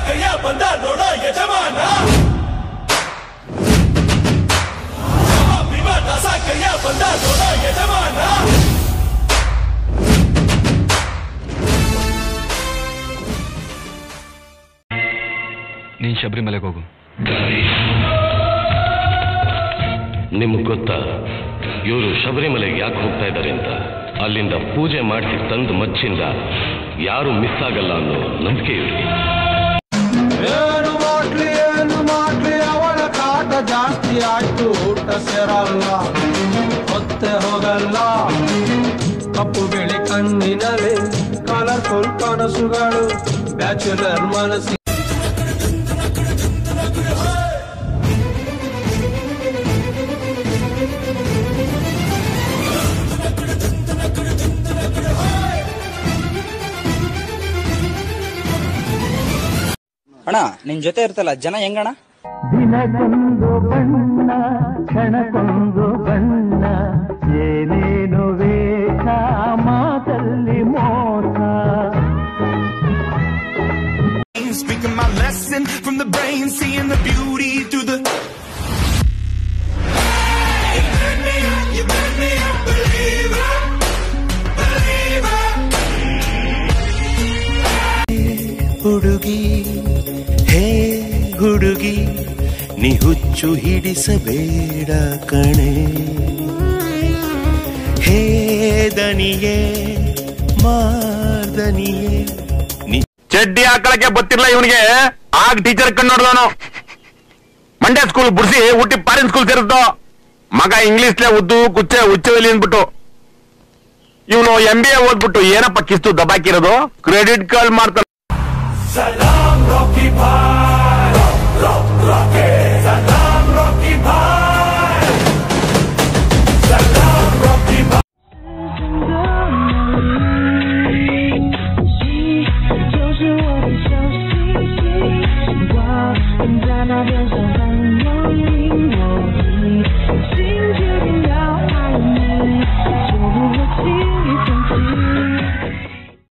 ಕೈಯ ಬಂದ ನೋಡ ಯಜಮಾನ ಭೀಮ ದಾಸ ಕೈಯ ಬಂದ ನೋಡ ಯಜಮಾನ ನೀನ್ ಶಬರಿಮಲೆಗೆ ಹೋಗು ನಿಮ್ಗೆ ಗೊತ್ತಾ ಇವರು ಶಬರಿಮಲೆಗೆ ಯಾಕೆ ಹೋಗ್ತಾ ಇದ್ದಾರೆ ಅಂತ ಅಲ್ಲಿಂದ ಪೂಜೆ ಮಾಡಿಸಿ ತಂದು ಮಚ್ಚಿಂದ ಯಾರು ಮಿಸ್ ಆಗಲ್ಲ ಅನ್ನೋ ನಂಬಿಕೆ ಇವ್ರಿಗೆ ಏನು ಮಾಡ್ಲಿ ಏನು ಮಾಡ್ಲಿ ಅವಳ ಕಾಟ ಜಾಸ್ತಿ ಆಯ್ತು ಊಟ ಸೇರಲ್ಲ ಹೊತ್ತೆ ಹೋಗಲ್ಲ ಕಪ್ಪು ಬಿಳಿ ಕಣ್ಣಿನಲ್ಲಿ ಕಲರ್ಫುಲ್ ಕನಸುಗಳು ಬ್ಯಾಚುಲರ್ ಮನಸ್ಸಿ ಅಣ್ಣ ನಿನ್ ಜೊತೆ ಇರ್ತಲ್ಲ ಜನ ಹೆಂಗಣ್ಣ ದಿನಕ್ಕೊಂದು ಬಣ್ಣ ಕ್ಷಣಕ್ಕೊಂದು ಬಣ್ಣ ಏನೇನು ವೇಷ ಮಾತಲ್ಲಿ ಮೋಸ Speaking my lesson from the brain, seeing the beauty through the. You burn me up, you burn me up, believer, believer. ಹುಡುಗಿ ಹೇ ಹುಡುಗಿ ನೀ ಹುಚ್ಚು ಹಿಡಿಸಬೇಡ ಕಣೆ ಹೇ ದನಿಯೇ ಮಾರ್ದನಿಯೇ ನೀ ಚಡ್ಡಿ ಹಾಕಳಕ್ಕೆ ಗೊತ್ತಿಲ್ಲ ಇವನಿಗೆ ಆಗ ಟೀಚರ್ ಕಣ್ಣು ನೋಡ್ದವನು ಮಂಡ್ಯ ಸ್ಕೂಲ್ ಬುಡ್ಸಿ ಹುಟ್ಟಿ ಪಾರಿನ್ ಸ್ಕೂಲ್ ಸೇರಿದ್ದು ಮಗ ಇಂಗ್ಲಿಷ್ಲೆ ಉದ್ದು ಕುಚ್ಚೆ ಹುಚ್ಚವೆಲಿ ಅಂದ್ಬಿಟ್ಟು ಇವನು ಎಂ ಬಿ ಎ ಓದ್ಬಿಟ್ಟು ಏನಪ್ಪ ಕಿಸ್ತು ದಬಾಕಿರೋದು ಕ್ರೆಡಿಟ್ ಕಾರ್ಡ್ ಮಾಡ್ತಾನೆ Salam.